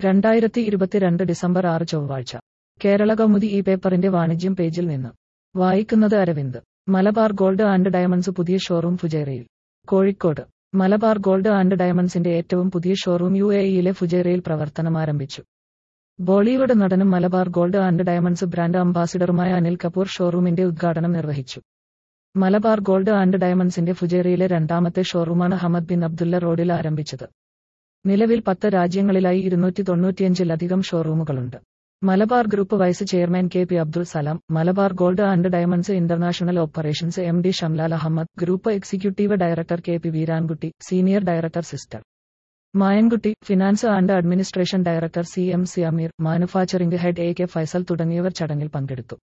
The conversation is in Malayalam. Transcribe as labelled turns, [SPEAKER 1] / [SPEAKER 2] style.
[SPEAKER 1] രണ്ടായിരത്തി ഇരുപത്തിരണ്ട് ഡിസംബർ ആറ് ചൊവ്വാഴ്ച കേരള കൗമുദി ഈ പേപ്പറിന്റെ വാണിജ്യം പേജിൽ നിന്ന് വായിക്കുന്നത് Aravind Malabar gold and diamonds പുതിയ ഷോറൂം ഫുജൈറയിൽ കോഴിക്കോട് മലബാർ ഗോൾഡ് ആൻഡ് ഡയമണ്ട്സിന്റെ ഏറ്റവും പുതിയ ഷോറൂം യു എ ഇയിലെ ഫുജൈറയിൽ പ്രവർത്തനം ആരംഭിച്ചു ബോളിവുഡ് നടനും Malabar gold and diamonds brand അംബാസിഡറുമായ അനിൽ കപൂർ ഷോറൂമിന്റെ ഉദ്ഘാടനം നിർവഹിച്ചു മലബാർ ഗോൾഡ് ആൻഡ് ഡയമണ്ട്സിന്റെ ഫുജൈറയിലെ രണ്ടാമത്തെ ഷോറൂമാണ് ഹമദ് ബിൻ അബ്ദുല്ല റോഡിൽ ആരംഭിച്ചത് നിലവിൽ പത്ത് രാജ്യങ്ങളിലായി ഇരുന്നൂറ്റി തൊണ്ണൂറ്റിയഞ്ചിലധികം ഷോറൂമുകളുണ്ട് Malabar group vice chairman K P Abdul Salam Malabar gold and diamonds international operations M D Shamlal Ahmed group executive director K P Veerankutty senior director sister Mayankutty finance and administration director C M C Ameer manufacturing head A K Faisal തുടങ്ങിയവർ ചടങ്ങിൽ പങ്കെടുത്തു